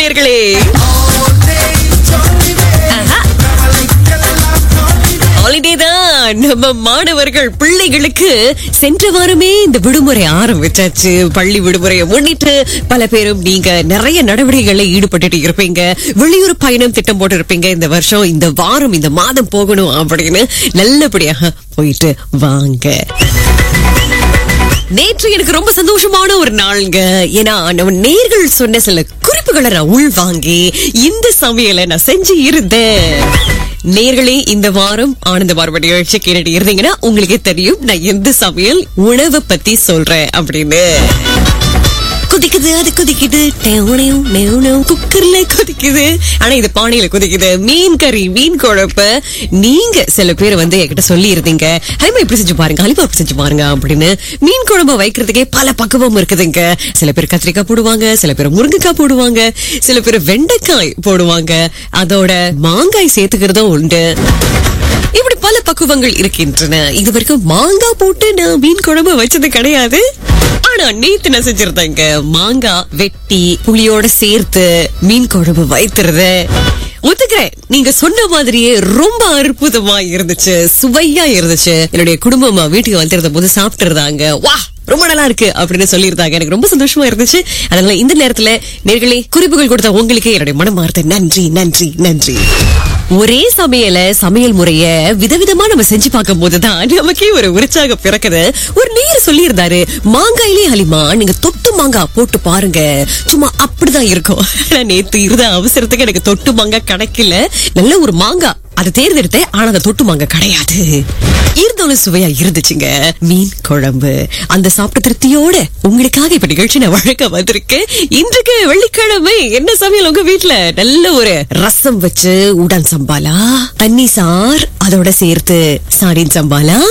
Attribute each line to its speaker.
Speaker 1: நேர்களே ஹாலிடே தான் நம்ம மாணவர்கள் பிள்ளைகளுக்கு சென்ற வாரமே இந்த விடுமுறை ஆரம்பிச்சாச்சு பள்ளி விடுமுறையை முன்னிட்டு பல பேரும் நீங்க நிறைய நடவடிக்கைகளை ஈடுபட்டுட்டு இருப்பீங்க வெளியூர் பயணம் திட்டம் போட்டு இருப்பீங்க இந்த வருஷம் இந்த வாரம் இந்த மாதம் போகணும் அப்படின்னு நல்லபடியாக போயிட்டு வாங்க நேற்று எனக்கு ரொம்ப சந்தோஷமான ஒரு நாளுங்க ஏன்னா நம்ம நேர்கள் சொன்ன சில குறிப்புகளை நான் உள்வாங்கி இந்த சமையலை நான் செஞ்சு இருந்தேன் நேர்களே இந்த வாரம் ஆனந்த பார்வ நிகழ்ச்சி கேட்டுட்டு இருந்தீங்கன்னா உங்களுக்கே தெரியும் நான் எந்த சமையல் உணவை பத்தி சொல்றேன் அப்படின்னு கொதிக்குது அது கொதிக்குது டெவுனையும் நெவுனையும் குக்கர்ல கொதிக்குது ஆனா இது பானையில கொதிக்குது மீன் கறி மீன் குழப்ப நீங்க சில பேர் வந்து என்கிட்ட சொல்லி இருந்தீங்க ஹலிமா இப்படி செஞ்சு பாருங்க ஹலிமா இப்படி செஞ்சு பாருங்க அப்படின்னு மீன் குழம்பு வைக்கிறதுக்கே பல பக்குவம் இருக்குதுங்க சில பேர் கத்திரிக்காய் போடுவாங்க சில பேர் முருங்கைக்காய் போடுவாங்க சில பேர் வெண்டைக்காய் போடுவாங்க அதோட மாங்காய் சேர்த்துக்கிறதும் உண்டு இப்படி பல பக்குவங்கள் இருக்கின்றன இது வரைக்கும் மாங்காய் போட்டு நான் மீன் குழம்பு வச்சது கிடையாது ஆனா நேத்து நான் செஞ்சிருந்தேங்க மாங்காய் வெட்டி புளியோட சேர்த்து மீன் குழம்பு வைத்துறது ஒத்துக்கிறேன் நீங்க சொன்ன மாதிரியே ரொம்ப அற்புதமா இருந்துச்சு சுவையா இருந்துச்சு என்னுடைய குடும்பமா வீட்டுக்கு வந்திருந்த போது சாப்பிட்டு இருந்தாங்க வா ரொம்ப நல்லா இருக்கு அப்படின்னு சொல்லியிருந்தாங்க எனக்கு ரொம்ப சந்தோஷமா இருந்துச்சு அதனால இந்த நேரத்துல நேர்களே குறிப்புகள் கொடுத்த உங்களுக்கு என்னுடைய மனமார்ந்த நன்றி நன்றி நன்றி ஒரே சமையல சமையல் முறைய விதவிதமா நம்ம செஞ்சு பார்க்கும் போதுதான் நமக்கே ஒரு உற்சாகம் பிறக்குது ஒரு நேர் சொல்லியிருந்தாரு மாங்காயிலே ஹலிமா நீங்க தொட்டு மாங்காய் போட்டு பாருங்க சும்மா அப்படிதான் இருக்கும் ஆனா நேத்து இருந்த அவசரத்துக்கு எனக்கு தொட்டு மாங்காய் கிடைக்கல நல்ல ஒரு மாங்காய் அதை தேர்ந்தெடுத்தேன் ஆனா அந்த தொட்டு மாங்காய் கிடையாது இருந்தாலும் சுவையா இருந்துச்சுங்க மீன் குழம்பு அந்த சாப்பிட்ட திருப்தியோட உங்களுக்காக இப்ப நிகழ்ச்சி நான் வழக்க வந்திருக்கேன் இன்றைக்கு வெள்ளிக்கிழமை என்ன சமையல் உங்க வீட்டுல நல்ல ஒரு ரசம் வச்சு உடன் சம்பாலா தண்ணி சார் அதோட சேர்த்து சாடின் சம்பாலா